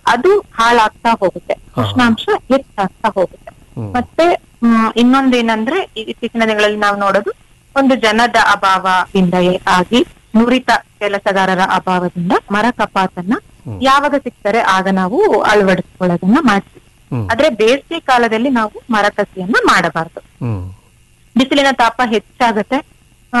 ಅದು ಹಾಳಾಗ್ತಾ ಹೋಗುತ್ತೆ ಹಾ. ಉಷ್ಣಾಂಶ ಹೆಚ್ಚಾಗ್ತಾ ಹೋಗುತ್ತೆ ಹ್ಮ್. ಮತ್ತೆ ಹ್ಮ್, ಇನ್ನೊಂದೇನಂದ್ರೆ ಈ ಇತ್ತೀಚಿನ ದಿನಗಳಲ್ಲಿ ನಾವು ನೋಡೋದು ಒಂದು ಜನದ ಅಭಾವದಿಂದ ಆಗಿ ನುರಿತ ಕೆಲಸಗಾರರ ಅಭಾವದಿಂದ ಮರ ಕಪಾತನ್ನ ಹ್ಮ್. ಯಾವಾಗ ಸಿಗ್ತಾರೆ ಆಗ ನಾವು ಅಳವಡಿಸ್ಕೊಳ್ಳೋದನ್ನ ಮಾಡ್ತೀವಿ ಹ್ಮ್. ಆದ್ರೆ ಬೇಸಿಗೆ ಕಾಲದಲ್ಲಿ ನಾವು ಮರ ಕಸಿಯನ್ನ ಮಾಡಬಾರದು ಹ್ಮ್ ಬಿಸಿಲಿನ ತಾಪ ಹೆಚ್ಚಾಗತ್ತೆ ಆ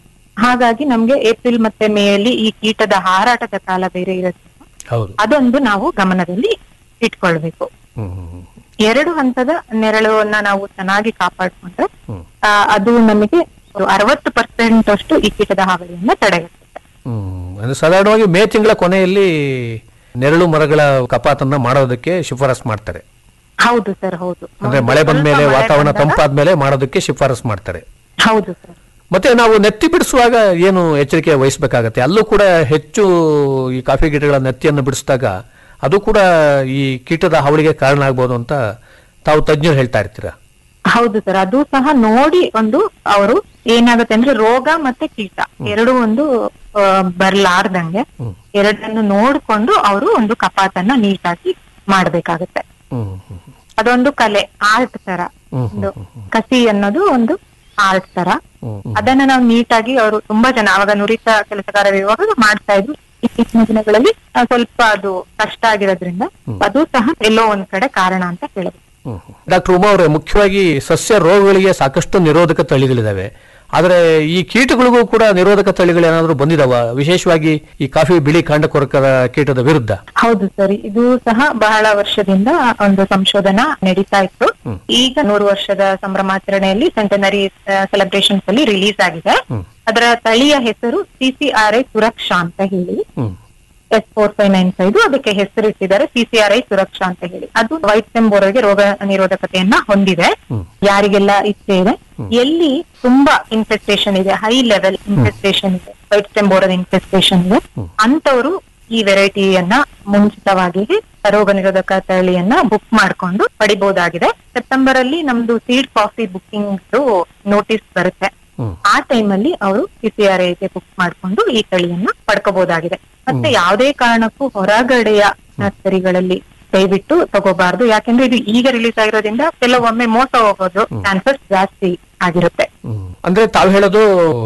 ಹಾಗಾಗಿ ನಮ್ಗೆ ಏಪ್ರಿಲ್ ಮತ್ತೆ ಮೇಯಲ್ಲಿ ಈ ಕೀಟದ ಹಾರಾಟದ ಕಾಲ ಬೇರೆ ಇರುತ್ತೆ ಹೌದು ಅದೊಂದು ನಾವು ಗಮನದಲ್ಲಿ ಇಟ್ಕೊಳ್ಬೇಕು ಹ್ಮ್ ಹ್ಮ್ ಎರಡು ಹಂತದ ನೆರಳನ್ನ ನಾವು ಚೆನ್ನಾಗಿ ಕಾಪಾಡ್ಕೊಂಡ್ರೆ ಹ್ಮ್ ಆ, ಅದು ನಮಗೆ ಅರವತ್ತು ಪರ್ಸೆಂಟ್ ಅಷ್ಟು ಈ ಕೀಟದ ಹಾವಳಿಯನ್ನ ತಡೆಗಟ್ಟುತ್ತೆ ಹ್ಮ್ ಅಂದ್ರೆ ಸಾಧಾರಣವಾಗಿ ಮೇ ತಿಂಗಳ ಕೊನೆಯಲ್ಲಿ ನೆರಳು ಮರಗಳ ಕಪಾತನ್ನ ಮಾಡೋದಕ್ಕೆ ಶಿಫಾರಸ್ ಮಾಡ್ತಾರೆ ಹೌದು ಸರ್ ಹೌದು ಅಂದ್ರೆ ಮಳೆ ಬಂದ ಮೇಲೆ ಸ್ವಲ್ಪ ಮಳೆ ವಾತಾವರಣ ಬಂದಾಗ- ತಂಪಾದ್ಮೇಲೆ ಮಾಡೋದಕ್ಕೆ ಶಿಫಾರಸ್ ಮಾಡ್ತಾರೆ ಹೌದು ಸರ್ ಮತ್ತೆ ನಾವು ನೆತ್ತಿ ಬಿಡಿಸುವಾಗ ಏನು ಎಚ್ಚರಿಕೆ ವಹಿಸಬೇಕಾಗತ್ತೆ ಅಲ್ಲೂ ಕೂಡ ಹೆಚ್ಚು ಈ ಕಾಫಿ ಗಿಡಗಳ ನೆತ್ತಿಯನ್ನು ಬಿಡಿಸಿದಾಗ ಅದು ಕೂಡ ಈ ಕೀಟದ ಹಾವಳಿಗೆ ಕಾರಣ ಆಗ್ಬೋದು ಅಂತ ತಾವು ತಜ್ಞರು ಹೇಳ್ತಾ ಇರ್ತೀರಾ ಹೌದು ಸರ್ ಅದು ಸಹ ನೋಡಿ ಒಂದು ಅವರು ಏನಾಗುತ್ತೆ ಅಂದ್ರೆ ರೋಗ ಮತ್ತೆ ಕೀಟ ಎರಡು ಒಂದು ಆ, ಬರ್ಲಾರ್ದಂಗೆ ಹ್ಮ್. ಎರಡನ್ನು ನೋಡ್ಕೊಂಡು ಅವರು ಒಂದು ಕಪಾತನ್ನ ನೀಟಾಗಿ ಮಾಡ್ಬೇಕಾಗತ್ತೆ ಹ್ಮ್ ಹ್ಮ್ ಅದೊಂದು ಕಲೆ ಆರ್ಟ್ ತರ ಹ್ಮ್ ಒಂದು ಕಸಿ ಅನ್ನೋದು ಒಂದು ಆರ್ಟ್ ತರ ಹ್ಮ್ ಹ್ಮ್ ಅದನ್ನ ನಾವು ನೀಟಾಗಿ ಅವರು ತುಂಬಾ ಜನ ಅವಾಗ ನುರಿತ ಕೆಲಸಗಾರರು ಇರುವಾಗ ಮಾಡ್ತಾ ಇದ್ರು ಇತ್ತೀಚಿನ ದಿನಗಳಲ್ಲಿ ಆ, ಸ್ವಲ್ಪ ಅದು ಕಷ್ಟ ಆಗಿರೋದ್ರಿಂದ ಅದು ಸಹ ಎಲ್ಲೋ ಒಂದ್ ಕಡೆ ಕಾರಣ ಅಂತ ಹೇಳಬಹುದು ಡಾಕ್ಟರ್ ಉಮಾ ಅವರೇ ಮುಖ್ಯವಾಗಿ ಸಸ್ಯ ರೋಗಗಳಿಗೆ ಸಾಕಷ್ಟು ನಿರೋಧಕ ತಳಿಗಳಿದಾವೆ ಆದರೆ ಈ ಕೀಟಗಳಿಗೂ ಕೂಡ ನಿರೋಧಕ ತಳಿಗಳು ಏನಾದರೂ ಬಂದಿದಾವ ವಿಶೇಷವಾಗಿ ಈ ಕಾಫಿ ಬಿಳಿ ಕಾಂಡ ಕೊರಕದ ಕೀಟದ ವಿರುದ್ಧ ಹೌದು ಸರ್ ಇದು ಸಹ ಬಹಳ ವರ್ಷದಿಂದ ಒಂದು ಸಂಶೋಧನಾ ನಡೀತಾ ಇತ್ತು ಹ್ಮ್. ಈಗ ನೂರು ವರ್ಷದ ಸಂಭ್ರಮಾಚರಣೆಯಲ್ಲಿ ಸೆಂಟನರಿ ಸೆಲೆಬ್ರೇಷನ್ಸ್ ಅಲ್ಲಿ ರಿಲೀಸ್ ಆಗಿದೆ ಹ್ಮ್. ಅದರ ತಳಿಯ ಹೆಸರು ಸಿಸಿಆರ್ಐ ಸುರಕ್ಷಾ ಅಂತ ಹೇಳಿ ಹ್ಮ್ S four five nine five ಅದಕ್ಕೆ ಹೆಸರಿಟ್ಟಿದ್ದಾರೆ ಸಿಸಿಆರ್ಐ ಸುರಕ್ಷಾ ಅಂತ ಹೇಳಿ ಅದು ವೈಟ್ ಸೆಂಬೋರ್ಗೆ ರೋಗ ನಿರೋಧಕತೆಯನ್ನ ಹೊಂದಿದೆ ಹ್ಮ್. ಯಾರಿಗೆಲ್ಲ ಇಚ್ಛೆ ಇದೆ ಎಲ್ಲಿ ತುಂಬಾ ಇನ್ಫೆಸ್ಟೇಷನ್ ಇದೆ ಹೈ ಲೆವೆಲ್ ಇನ್ಫೆಸ್ಟೇಷನ್ ಇದೆ ವೈಟ್ ಸೆಂಬೋರದ ಇನ್ಫೆಸ್ಟೇಷನ್ ಇದೆ ಅಂತವರು ಈ ವೆರೈಟಿಯನ್ನ ಮುಂಚಿತವಾಗಿ ರೋಗ ನಿರೋಧಕ ತಳಿಯನ್ನ ಬುಕ್ ಮಾಡ್ಕೊಂಡು ಪಡಿಬಹುದಾಗಿದೆ ಸೆಪ್ಟೆಂಬರ್ ಅಲ್ಲಿ ನಮ್ದು ಸೀಡ್ ಕಾಫಿ ಬುಕ್ಕಿಂಗ್ ನೋಟಿಸ್ ಬರುತ್ತೆ ಹ್ಮ್. ಆ ಟೈಮಲ್ಲಿ ಅವರು ಗೆ ಬುಕ್ ಮಾಡ್ಕೊಂಡು ಈ ತಳಿಯನ್ನ ಪಡ್ಕೋಬಹುದಾಗಿದೆ ಮತ್ತೆ ಯಾವುದೇ ಕಾರಣಕ್ಕೂ ಹೊರಗಡೆಯ ನರ್ಸರಿಗಳಲ್ಲಿ ದಯವಿಟ್ಟು ತಗೋಬಾರ್ದು ಯಾಕೆಂದ್ರೆ ಇದು ಈಗ ರಿಲೀಸ್ ಆಗಿರೋದ್ರಿಂದ ಕೆಲವೊಮ್ಮೆ ಮೋಸ ಹೋಗೋದು ಚಾನ್ಸಸ್ ಜಾಸ್ತಿ ಆಗಿರುತ್ತೆ ಹ್ಮ್. ಅಂದ್ರೆ ತಾವು ಹೇಳೋದು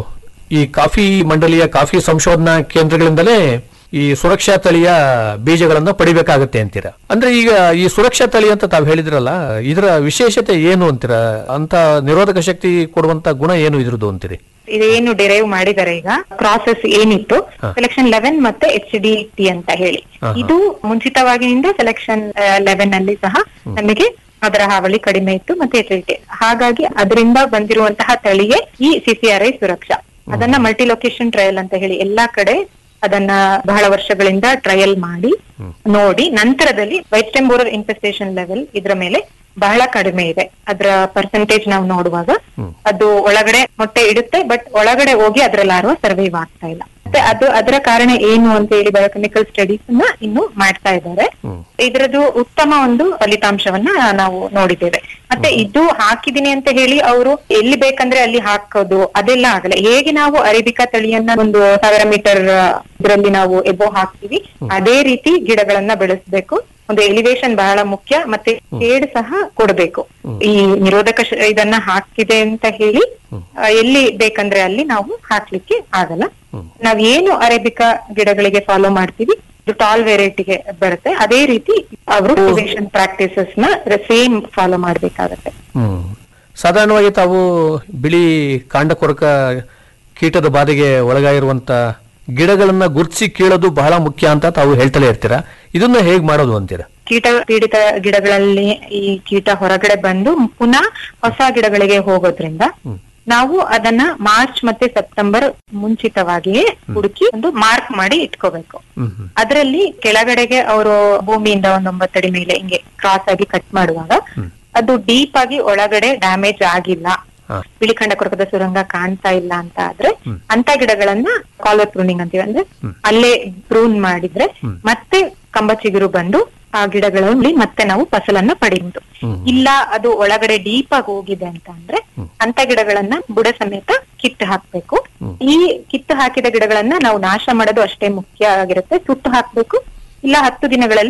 ಈ ಕಾಫಿ ಮಂಡಳಿಯ ಕಾಫಿ ಸಂಶೋಧನಾ ಕೇಂದ್ರಗಳಿಂದಲೇ ಈ ಸುರಕ್ಷಾ ತಳಿಯ ಬೀಜಗಳನ್ನ ಪಡಿಬೇಕಾಗತ್ತೆ ಅಂತೀರಾ ಅಂದ್ರೆ ಈಗ ಈ ಸುರಕ್ಷಾ ತಳಿ ಅಂತ ತಾವು ಹೇಳಿದ್ರಲ್ಲ ಇದರ ವಿಶೇಷತೆ ಏನು ಅಂತೀರಾ ಅಂತ ನಿರೋಧಕ ಶಕ್ತಿ ಕೊಡುವಂತ ಗುಣ ಏನು ಇದ್ರದ್ದು ಅಂತೀರಿ ಇದೇನು ಡಿರೈವ್ ಮಾಡಿದ್ದಾರೆ ಈಗ ಪ್ರಾಸೆಸ್ ಏನಿತ್ತು ಹಾ. ಸೆಲೆಕ್ಷನ್ ಲೆವೆನ್ ಮತ್ತೆ ಎಚ್ ಡಿ ಟಿ ಅಂತ ಹೇಳಿ ಹಾ, ಹಾ. ಇದು ಮುಂಚಿತವಾಗಿನಿಂದ ಸೆಲೆಕ್ಷನ್ ಲೆವೆನ್ ಅಲ್ಲಿ ಸಹ ನಮಗೆ ಅದರ ಹಾವಳಿ ಕಡಿಮೆ ಇತ್ತು ಮತ್ತೆ ಎಚ್ ಡಿ ಟಿ ಹಾಗಾಗಿ ಅದರಿಂದ ಬಂದಿರುವಂತಹ ತಳಿಗೆ ಈ ಸಿಸಿಆರ್ಐ ಸುರಕ್ಷಾ ಅದನ್ನ ಮಲ್ಟಿ ಲೊಕೇಶನ್ ಟ್ರಯಲ್ ಅಂತ ಹೇಳಿ ಎಲ್ಲಾ ಕಡೆ ಅದನ್ನ ಬಹಳ ವರ್ಷಗಳಿಂದ ಟ್ರಯಲ್ ಮಾಡಿ ನೋಡಿ ನಂತರದಲ್ಲಿ ವೈಟ್ ಟೆಂಬೋರಲ್ ಇನ್ಫೆಸ್ಟೇಷನ್ ಲೆವೆಲ್ ಇದ್ರ ಮೇಲೆ ಬಹಳ ಕಡಿಮೆ ಇದೆ ಅದರ ಪರ್ಸೆಂಟೇಜ್ ನಾವು ನೋಡುವಾಗ ಅದು ಒಳಗಡೆ ಮೊಟ್ಟೆ ಇಡುತ್ತೆ ಬಟ್ ಒಳಗಡೆ ಹೋಗಿ ಅದ್ರ ಲಾರ್ವ ಸರ್ವೈವ್ ಆಗ್ತಾ ಇಲ್ಲ ಮತ್ತೆ ಅದು ಅದರ ಕಾರಣ ಏನು ಅಂತ ಹೇಳಿ ಬಯೋಕೆಮಿಕಲ್ ಸ್ಟಡೀಸ್ ನ ಇನ್ನು ಮಾಡ್ತಾ ಇದ್ದಾರೆ ಇದರದ್ದು ಉತ್ತಮ ಒಂದು ಫಲಿತಾಂಶವನ್ನ ನಾವು ನೋಡಿದ್ದೇವೆ ಮತ್ತೆ ಇದು ಹಾಕಿದೀನಿ ಅಂತ ಹೇಳಿ ಅವರು ಎಲ್ಲಿ ಬೇಕಂದ್ರೆ ಅಲ್ಲಿ ಹಾಕೋದು ಅದೆಲ್ಲ ಆಗಲ್ಲ ಹೇಗೆ ನಾವು ಅರೇಬಿಕಾ ತಳಿಯನ್ನ ಒಂದು ಸಾವಿರ ಮೀಟರ್ ಇದರಲ್ಲಿ ನಾವು ಎಬೋ ಹಾಕ್ತಿವಿ ಅದೇ ರೀತಿ ಗಿಡಗಳನ್ನ ಬೆಳೆಸ್ಬೇಕು ಒಂದು ಎಲಿವೇಶನ್ ಬಹಳ ಮುಖ್ಯ ಮತ್ತೆ ಶೇಡ್ ಸಹ ಕೊಡಬೇಕು ಈ ನಿರೋಧಕ ಶ- ಇದನ್ನ ಹಾಕಿದೆ ಅಂತ ಹೇಳಿ ಆ, ಎಲ್ಲಿ ಬೇಕಂದ್ರೆ ಅಲ್ಲಿ ನಾವು ಹಾಕ್ಲಿಕ್ಕೆ ಆಗಲ್ಲ ನಾವ್ ಏನು ಅರೇಬಿಕಾ ಗಿಡಗಳಿಗೆ ಫಾಲೋ ಮಾಡ್ತೀವಿ ಇದು ಟಾಲ್ ವೆರೈಟಿಗೆ ಬರುತ್ತೆ ಅದೇ ರೀತಿ ಅವರು ಎಲಿವೇಶನ್ ಪ್ರಾಕ್ಟೀಸಸ್ ನ ಸೇಮ್ ಫಾಲೋ ಮಾಡ್ಬೇಕಾಗತ್ತೆ ಹ್ಮ್ ಸಾಧಾರಣವಾಗಿ ತಾವು ಬಿಳಿ ಕಾಂಡ ಕೊರಕ ಕೀಟದ ಬಾಧೆಗೆ ಒಳಗಾಗಿರುವಂತ ಗಿಡಗಳನ್ನ ಗುರ್ತಿಸಿ ಕೀಳೋದು ಬಹಳ ಮುಖ್ಯ ಅಂತ ತಾವು ಹೇಳ್ತಲೇ ಇರ್ತೀರಾ ಇದನ್ನ ಹೇಗ್ ಮಾಡೋದು ಅಂತೀರಾ ಕೀಟ ಪೀಡಿತ ಗಿಡಗಳಲ್ಲಿ ಈ ಕೀಟ ಹೊರಗಡೆ ಬಂದು ಪುನಃ ಹೊಸ ಗಿಡಗಳಿಗೆ ಹೋಗೋದ್ರಿಂದ ನಾವು ಅದನ್ನ ಮಾರ್ಚ್ ಮತ್ತೆ ಸೆಪ್ಟೆಂಬರ್ ಮುಂಚಿತವಾಗಿಯೇ ಹುಡುಕಿ ಒಂದು ಮಾರ್ಕ್ ಮಾಡಿ ಇಟ್ಕೋಬೇಕು ಹ್ಮ್ ಹ್ಮ್ ಅದರಲ್ಲಿ ಕೆಳಗಡೆಗೆ ಅವರು ಭೂಮಿಯಿಂದ ಒಂದ್ ಒಂಬತ್ತಡಿ ಮೇಲೆ ಹಿಂಗೆ ಕ್ರಾಸ್ ಆಗಿ ಕಟ್ ಮಾಡುವಾಗ ಅದು ಡೀಪ್ ಆಗಿ ಒಳಗಡೆ ಡ್ಯಾಮೇಜ್ ಆಗಿಲ್ಲ ಹಾ. ಬಿಳಿಖಂಡ ಕೊರಕದ ಸುರಂಗ ಕಾಣ್ತಾ ಇಲ್ಲ ಅಂತ ಆದ್ರೆ ಅಂತ ಗಿಡಗಳನ್ನ ಕಾಲರ್ ಪ್ರೂನಿಂಗ್ ಅಂತೀವಿ ಅಂದ್ರೆ ಅಲ್ಲೇ ಪ್ರೂನ್ ಮಾಡಿದ್ರೆ ಮತ್ತೆ ಕಂಬ ಚಿಗುರು ಬಂದು ಆ ಗಿಡಗಳಲ್ಲಿ ಮತ್ತೆ ನಾವು ಫಸಲನ್ನ ಪಡೆಯುವುದು ಇಲ್ಲ ಅದು ಒಳಗಡೆ ಡೀಪ್ ಆಗಿ ಹೋಗಿದೆ ಅಂತ ಅಂದ್ರೆ ಅಂತ ಗಿಡಗಳನ್ನ ಬುಡ ಸಮೇತ ಕಿತ್ತು ಹಾಕ್ಬೇಕು ಈ ಕಿತ್ತು ಹಾಕಿದ ಗಿಡಗಳನ್ನ ನಾವು ನಾಶ ಮಾಡೋದು ಅಷ್ಟೇ ಮುಖ್ಯ ಆಗಿರುತ್ತೆ ಸುಟ್ಟು ಹಾಕ್ಬೇಕು ಇಲ್ಲ ಹತ್ತು ದಿನಗಳಲ್ಲಿ